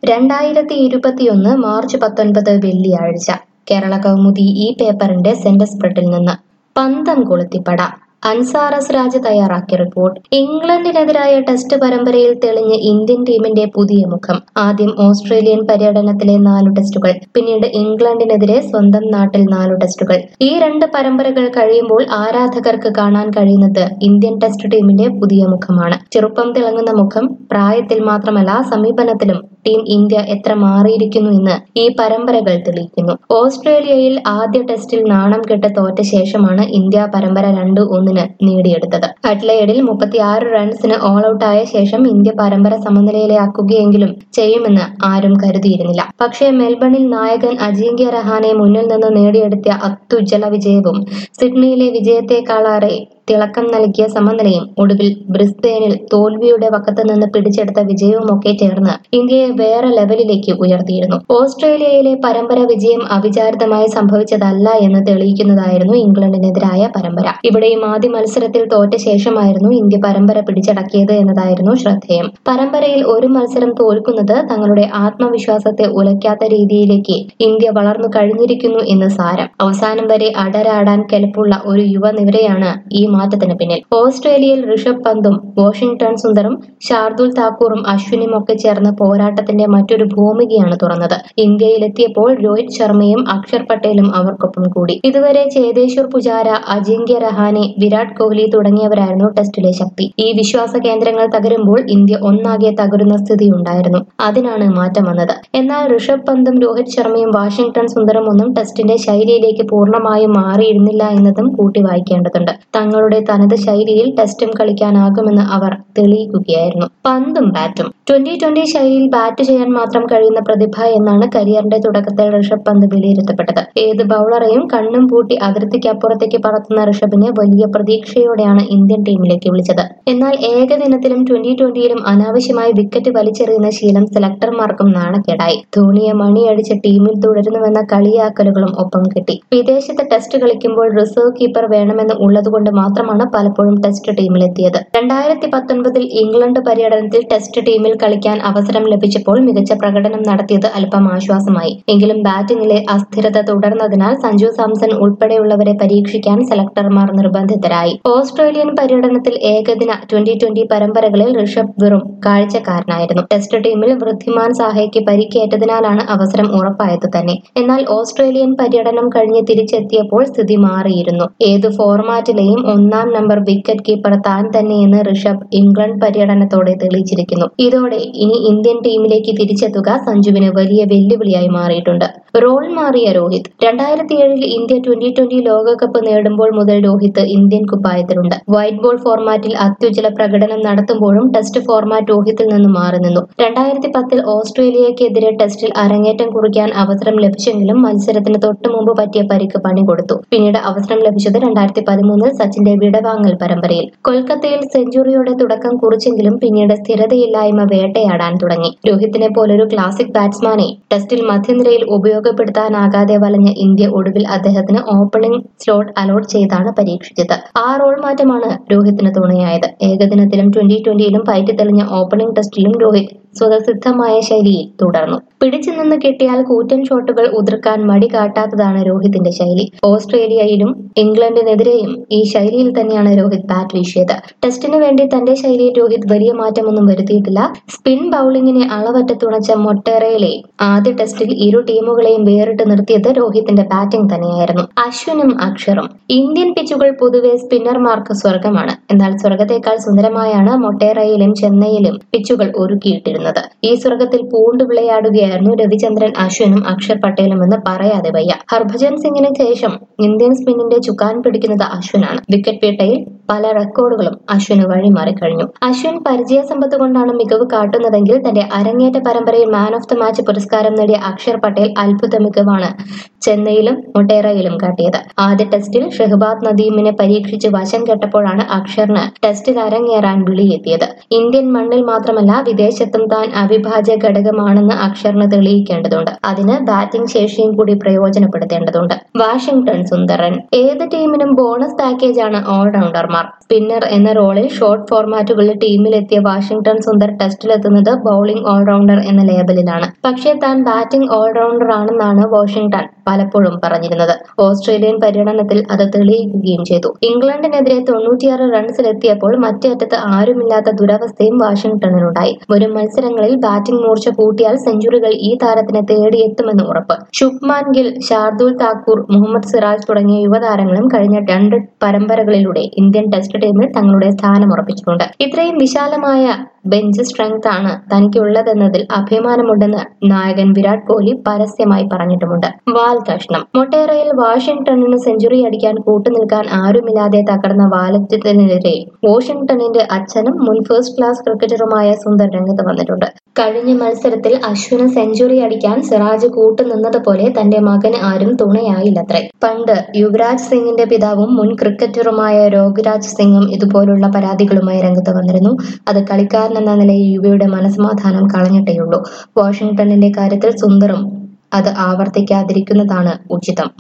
രണ്ടായിരത്തി ഇരുപത്തിയൊന്ന് മാർച്ച് പത്തൊൻപത് വെള്ളിയാഴ്ച കേരള കൗമുദി ഈ പേപ്പറിന്റെ സെന്റർ സ്പ്രെഡിൽ നിന്ന് പന്തം കൊളുത്തിപ്പട അൻസാറസ് രാജ് തയ്യാറാക്കിയ റിപ്പോർട്ട് ഇംഗ്ലണ്ടിനെതിരായ ടെസ്റ്റ് പരമ്പരയിൽ തെളിഞ്ഞ് ഇന്ത്യൻ ടീമിന്റെ പുതിയ മുഖം ആദ്യം ഓസ്ട്രേലിയൻ പര്യടനത്തിലെ നാലു ടെസ്റ്റുകൾ പിന്നീട് ഇംഗ്ലണ്ടിനെതിരെ സ്വന്തം നാട്ടിൽ നാലു ടെസ്റ്റുകൾ ഈ രണ്ട് പരമ്പരകൾ കഴിയുമ്പോൾ ആരാധകർക്ക് കാണാൻ കഴിയുന്നത് ഇന്ത്യൻ ടെസ്റ്റ് ടീമിന്റെ പുതിയ മുഖമാണ് ചെറുപ്പം തിളങ്ങുന്ന മുഖം പ്രായത്തിൽ മാത്രമല്ല സമീപനത്തിലും ടീം ഇന്ത്യ എത്ര മാറിയിരിക്കുന്നു എന്ന് ഈ പരമ്പരകൾ തെളിയിക്കുന്നു ഓസ്ട്രേലിയയിൽ ആദ്യ ടെസ്റ്റിൽ നാണം കെട്ട് തോറ്റ ശേഷമാണ് ഇന്ത്യ പരമ്പര രണ്ട് ഒന്നിന് നേടിയെടുത്തത് അഡ്ലൈഡിൽ മുപ്പത്തിയാറ് റൺസിന് ഓൾ ഔട്ട് ആയ ശേഷം ഇന്ത്യ പരമ്പര സമനിലയിലാക്കുകയെങ്കിലും ചെയ്യുമെന്ന് ആരും കരുതിയിരുന്നില്ല പക്ഷേ മെൽബണിൽ നായകൻ അജിങ്ക്യ രഹാനെ മുന്നിൽ നിന്ന് നേടിയെടുത്ത അത്യുജ്വല വിജയവും സിഡ്നിയിലെ വിജയത്തെക്കാളേറെ തിളക്കം നൽകിയ സമനിലയും ഒടുവിൽ ബ്രിസ്ബെയിനിൽ തോൽവിയുടെ വക്കത്ത് നിന്ന് പിടിച്ചെടുത്ത വിജയവുമൊക്കെ ചേർന്ന് ഇന്ത്യയെ വേറെ ലെവലിലേക്ക് ഉയർത്തിയിരുന്നു ഓസ്ട്രേലിയയിലെ പരമ്പര വിജയം അവിചാരിതമായി സംഭവിച്ചതല്ല എന്ന് തെളിയിക്കുന്നതായിരുന്നു ഇംഗ്ലണ്ടിനെതിരായ പരമ്പര ഇവിടെയും ആദ്യ മത്സരത്തിൽ തോറ്റ ശേഷമായിരുന്നു ഇന്ത്യ പരമ്പര പിടിച്ചടക്കിയത് എന്നതായിരുന്നു ശ്രദ്ധേയം പരമ്പരയിൽ ഒരു മത്സരം തോൽക്കുന്നത് തങ്ങളുടെ ആത്മവിശ്വാസത്തെ ഉലയ്ക്കാത്ത രീതിയിലേക്ക് ഇന്ത്യ വളർന്നു കഴിഞ്ഞിരിക്കുന്നു എന്ന് സാരം അവസാനം വരെ അടരാടാൻ കെൽപ്പുള്ള ഒരു യുവനിരയാണ് ഈ മാറ്റത്തിന് പിന്നിൽ ഓസ്ട്രേലിയയിൽ ഋഷഭ് പന്തും വാഷിംഗ്ടൺ സുന്ദറും ഷാർദുൽ താക്കൂറും അശ്വിനും ഒക്കെ ചേർന്ന് പോരാട്ടത്തിന്റെ മറ്റൊരു ഭൂമികയാണ് തുറന്നത് ഇന്ത്യയിലെത്തിയപ്പോൾ രോഹിത് ശർമ്മയും അക്ഷർ പട്ടേലും അവർക്കൊപ്പം കൂടി ഇതുവരെ ചേതേശ്വർ പുജാര അജിങ്ക്യ രഹാനെ വിരാട് കോഹ്ലി തുടങ്ങിയവരായിരുന്നു ടെസ്റ്റിലെ ശക്തി ഈ വിശ്വാസ കേന്ദ്രങ്ങൾ തകരുമ്പോൾ ഇന്ത്യ ഒന്നാകെ തകരുന്ന സ്ഥിതിയുണ്ടായിരുന്നു അതിനാണ് മാറ്റം വന്നത് എന്നാൽ ഋഷഭ് പന്തും രോഹിത് ശർമ്മയും വാഷിംഗ്ടൺ സുന്ദറും ഒന്നും ടെസ്റ്റിന്റെ ശൈലിയിലേക്ക് പൂർണ്ണമായും മാറിയിരുന്നില്ല എന്നതും കൂട്ടി വായിക്കേണ്ടതുണ്ട് തങ്ങളുടെ തനത് ശൈലിയിൽ ടെസ്റ്റും കളിക്കാനാകുമെന്ന് അവർ തെളിയിക്കുകയായിരുന്നു പന്തും ബാറ്റും ട്വന്റി ട്വന്റി ശൈലിയിൽ ബാറ്റ് ചെയ്യാൻ മാത്രം കഴിയുന്ന പ്രതിഭ എന്നാണ് കരിയറിന്റെ തുടക്കത്തിൽ ഋഷഭ് പന്ത് വിലയിരുത്തപ്പെട്ടത് ഏത് ബൗളറെയും കണ്ണും പൂട്ടി അതിർത്തിക്കപ്പുറത്തേക്ക് പറത്തുന്ന ഋഷഭിനെ വലിയ പ്രതീക്ഷയോടെയാണ് ഇന്ത്യൻ ടീമിലേക്ക് വിളിച്ചത് എന്നാൽ ഏകദിനത്തിലും ട്വന്റി ട്വന്റിയിലും അനാവശ്യമായി വിക്കറ്റ് വലിച്ചെറിയുന്ന ശീലം സെലക്ടർമാർക്കും നാണക്കേടായി ധോണിയെ മണിയടിച്ച് ടീമിൽ തുടരുന്നുവെന്ന കളിയാക്കലുകളും ഒപ്പം കിട്ടി വിദേശത്ത് ടെസ്റ്റ് കളിക്കുമ്പോൾ റിസർവ് കീപ്പർ വേണമെന്ന് ഉള്ളതുകൊണ്ട് മാത്രമാണ് പലപ്പോഴും ടെസ്റ്റ് ടീമിലെത്തിയത് രണ്ടായിരത്തി പത്തൊൻപതിൽ ഇംഗ്ലണ്ട് പര്യടനത്തിൽ ടെസ്റ്റ് ടീമിൽ കളിക്കാൻ അവസരം ലഭിച്ചപ്പോൾ മികച്ച പ്രകടനം നടത്തിയത് അല്പം ആശ്വാസമായി എങ്കിലും ബാറ്റിംഗിലെ അസ്ഥിരത തുടർന്നതിനാൽ സഞ്ജു സാംസൺ ഉൾപ്പെടെയുള്ളവരെ പരീക്ഷിക്കാൻ സെലക്ടർമാർ നിർബന്ധിതരായി ഓസ്ട്രേലിയൻ പര്യടനത്തിൽ ഏകദിന ട്വന്റി ട്വന്റി പരമ്പരകളിൽ ഋഷഭ് വെറും കാഴ്ചക്കാരനായിരുന്നു ടെസ്റ്റ് ടീമിൽ വൃദ്ധിമാൻ സാഹയ്ക്ക് പരിക്കേറ്റതിനാലാണ് അവസരം ഉറപ്പായത് തന്നെ എന്നാൽ ഓസ്ട്രേലിയൻ പര്യടനം കഴിഞ്ഞ് തിരിച്ചെത്തിയപ്പോൾ സ്ഥിതി മാറിയിരുന്നു ഏത് ഫോർമാറ്റിലെയും ഒന്നാം നമ്പർ വിക്കറ്റ് കീപ്പർ താൻ തന്നെയെന്ന് ഋഷഭ് ഇംഗ്ലണ്ട് പര്യടനത്തോടെ തെളിയിച്ചിരിക്കുന്നു ഇതോടെ ഇനി ഇന്ത്യൻ ടീമിലേക്ക് തിരിച്ചെത്തുക സഞ്ജുവിന് വലിയ വെല്ലുവിളിയായി മാറിയിട്ടുണ്ട് റോൾ മാറിയ രോഹിത് രണ്ടായിരത്തി ഏഴിൽ ഇന്ത്യ ട്വന്റി ട്വന്റി ലോകകപ്പ് നേടുമ്പോൾ മുതൽ രോഹിത് ഇന്ത്യൻ കുപ്പായത്തിലുണ്ട് വൈറ്റ് ബോൾ ഫോർമാറ്റിൽ അത്യുജ്വല പ്രകടനം നടത്തുമ്പോഴും ടെസ്റ്റ് ഫോർമാറ്റ് രോഹിത്തിൽ നിന്ന് മാറി നിന്നു രണ്ടായിരത്തി പത്തിൽ ഓസ്ട്രേലിയക്കെതിരെ ടെസ്റ്റിൽ അരങ്ങേറ്റം കുറിക്കാൻ അവസരം ലഭിച്ചെങ്കിലും മത്സരത്തിന് തൊട്ടു മുമ്പ് പറ്റിയ പരിക്ക് പണി കൊടുത്തു പിന്നീട് അവസരം ലഭിച്ചത് രണ്ടായിരത്തി പതിമൂന്നിൽ സച്ചിന്റെ വിടവാങ്ങൽ പരമ്പരയിൽ കൊൽക്കത്തയിൽ സെഞ്ചുറിയോടെ തുടക്കം കുറിച്ചെങ്കിലും പിന്നീട് സ്ഥിരതയില്ലായ്മ വേട്ടയാടാൻ തുടങ്ങി രോഹിത്തിനെ പോലൊരു ക്ലാസിക് ബാറ്റ്സ്മാനെ ടെസ്റ്റിൽ മധ്യനിരയിൽ ഉപയോഗപ്പെടുത്താനാകാതെ വലഞ്ഞ ഇന്ത്യ ഒടുവിൽ അദ്ദേഹത്തിന് ഓപ്പണിംഗ് സ്ലോട്ട് അലോട്ട് ചെയ്താണ് പരീക്ഷിച്ചത് ആ റോൾ മാറ്റമാണ് രോഹിത്തിന് തുണയായത് ഏകദിനത്തിലും ട്വന്റി ട്വന്റിയിലും പയറ്റി തെളിഞ്ഞ ഓപ്പണിംഗ് ടെസ്റ്റിലും രോഹിത് സ്വതസിദ്ധമായ ശൈലിയിൽ തുടർന്നു പിടിച്ചു നിന്ന് കിട്ടിയാൽ കൂറ്റൻ ഷോട്ടുകൾ ഉതിർക്കാൻ മടി കാട്ടാത്തതാണ് രോഹിത്തിന്റെ ശൈലി ഓസ്ട്രേലിയയിലും ഇംഗ്ലണ്ടിനെതിരെയും ഈ ശൈലിയിൽ തന്നെയാണ് രോഹിത് ബാറ്റ് വീശിയത് ടെസ്റ്റിന് വേണ്ടി തന്റെ ശൈലിയിൽ രോഹിത് വലിയ മാറ്റമൊന്നും വരുത്തിയിട്ടില്ല സ്പിൻ ബൌളിംഗിനെ അളവറ്റ് തുണച്ച മൊട്ടേറയിലെ ആദ്യ ടെസ്റ്റിൽ ഇരു ടീമുകളെയും വേറിട്ട് നിർത്തിയത് രോഹിത്തിന്റെ ബാറ്റിംഗ് തന്നെയായിരുന്നു അശ്വിനും അക്ഷറും ഇന്ത്യൻ പിച്ചുകൾ പൊതുവെ സ്പിന്നർമാർക്ക് സ്വർഗമാണ് എന്നാൽ സ്വർഗത്തേക്കാൾ സുന്ദരമായാണ് മൊട്ടേറയിലും ചെന്നൈയിലും പിച്ചുകൾ ഒരുക്കിയിട്ടിരുന്നത് ഈ സ്വർഗത്തിൽ പൂണ്ടു വിളയാടുകയായിരുന്നു രവിചന്ദ്രൻ അശ്വിനും അക്ഷർ പട്ടേലും എന്ന് പറയാതെ വയ്യ ഹർഭജൻ സിംഗിന് ശേഷം ഇന്ത്യൻ സ്പിന്നിന്റെ ചുക്കാൻ പിടിക്കുന്നത് അശ്വിനാണ് വിക്കറ്റ് വേട്ടയിൽ പല റെക്കോർഡുകളും അശ്വിന് വഴിമാറിക്കഴിഞ്ഞു അശ്വിൻ പരിചയസമ്പത്ത് കൊണ്ടാണ് മികവ് കാട്ടുന്നതെങ്കിൽ തന്റെ അരങ്ങേറ്റ പരമ്പരയിൽ മാൻ ഓഫ് ദ മാച്ച് പുരസ്കാരം നേടിയ അക്ഷർ പട്ടേൽ അത്ഭുത മികവാണ് ചെന്നൈയിലും മൊട്ടേറയിലും കാട്ടിയത് ആദ്യ ടെസ്റ്റിൽ ഷെഹബാദ് നദീമിനെ പരീക്ഷിച്ച് വശം കെട്ടപ്പോഴാണ് അക്ഷറിന് ടെസ്റ്റിൽ അരങ്ങേറാൻ വിളിയെത്തിയത് ഇന്ത്യൻ മണ്ണിൽ മാത്രമല്ല വിദേശത്തും താൻ അവിഭാജ്യ ഘടകമാണെന്ന് അക്ഷറിന് തെളിയിക്കേണ്ടതുണ്ട് അതിന് ബാറ്റിംഗ് ശേഷിയും കൂടി പ്രയോജനപ്പെടുത്തേണ്ടതുണ്ട് വാഷിംഗ്ടൺ സുന്ദരൻ ഏത് ടീമിനും ബോണസ് പാക്കേജാണ് ഓൾറൗണ്ടർമാർ സ്പിന്നർ എന്ന റോളിൽ ഷോർട്ട് ഫോർമാറ്റുകളിൽ ടീമിലെത്തിയ വാഷിംഗ്ടൺ സുന്ദർ ടെസ്റ്റിലെത്തുന്നത് ബൌളിംഗ് ഓൾറൗണ്ടർ എന്ന ലേബലിലാണ് പക്ഷേ താൻ ബാറ്റിംഗ് ഓൾറൗണ്ടർ ആണെന്നാണ് വാഷിംഗ്ടൺ പലപ്പോഴും പറഞ്ഞിരുന്നത് ഓസ്ട്രേലിയൻ പര്യടനത്തിൽ അത് തെളിയിക്കുകയും ചെയ്തു ഇംഗ്ലണ്ടിനെതിരെ തൊണ്ണൂറ്റിയാറ് റൺസിലെത്തിയപ്പോൾ മറ്റേ അറ്റത്ത് ആരുമില്ലാത്ത ദുരവസ്ഥയും വാഷിംഗ്ടണിനുണ്ടായി വരും മത്സരങ്ങളിൽ ബാറ്റിംഗ് മൂർച്ച കൂട്ടിയാൽ സെഞ്ചുറികൾ ഈ താരത്തിന് തേടിയെത്തുമെന്ന് ഉറപ്പ് ശുഭ്മാൻ ഗിൽ ഷാർദുൽ താക്കൂർ മുഹമ്മദ് സിറാജ് തുടങ്ങിയ യുവതാരങ്ങളും കഴിഞ്ഞ രണ്ട് പരമ്പരകളിലൂടെ ഇന്ത്യൻ ടെസ്റ്റ് ടീമിൽ തങ്ങളുടെ സ്ഥാനം ഉറപ്പിച്ചിട്ടുണ്ട് ഇത്രയും വിശാലമായ ബെഞ്ച് സ്ട്രെങ്ത് ആണ് തനിക്കുള്ളതെന്നതിൽ അഭിമാനമുണ്ടെന്ന് നായകൻ വിരാട് കോഹ്ലി പരസ്യമായി പറഞ്ഞിട്ടുമുണ്ട് വാൽ കഷ്ണം മൊട്ടേറയിൽ വാഷിംഗ്ടണിന് സെഞ്ചുറി അടിക്കാൻ കൂട്ടുനിൽക്കാൻ ആരുമില്ലാതെ തകർന്ന വാലറ്റത്തിനെതിരെ വാഷിംഗ്ടണിന്റെ അച്ഛനും മുൻ ഫസ്റ്റ് ക്ലാസ് ക്രിക്കറ്ററുമായ സുന്ദർ രംഗത്ത് വന്നിട്ടുണ്ട് കഴിഞ്ഞ മത്സരത്തിൽ അശ്വിന് സെഞ്ചുറി അടിക്കാൻ സിറാജ് കൂട്ടുനിന്നതുപോലെ തന്റെ മകന് ആരും തുണയായില്ലത്രേ പണ്ട് യുവരാജ് സിംഗിന്റെ പിതാവും മുൻ ക്രിക്കറ്ററുമായ രോഗരാജ് സിംഗും ഇതുപോലുള്ള പരാതികളുമായി രംഗത്ത് വന്നിരുന്നു അത് കളിക്കാരൻ എന്ന നിലയിൽ യുവയുടെ മനസ്സമാധാനം കളഞ്ഞിട്ടേയുള്ളൂ വാഷിംഗ്ടണിന്റെ കാര്യത്തിൽ സുന്ദറും അത് ആവർത്തിക്കാതിരിക്കുന്നതാണ് ഉചിതം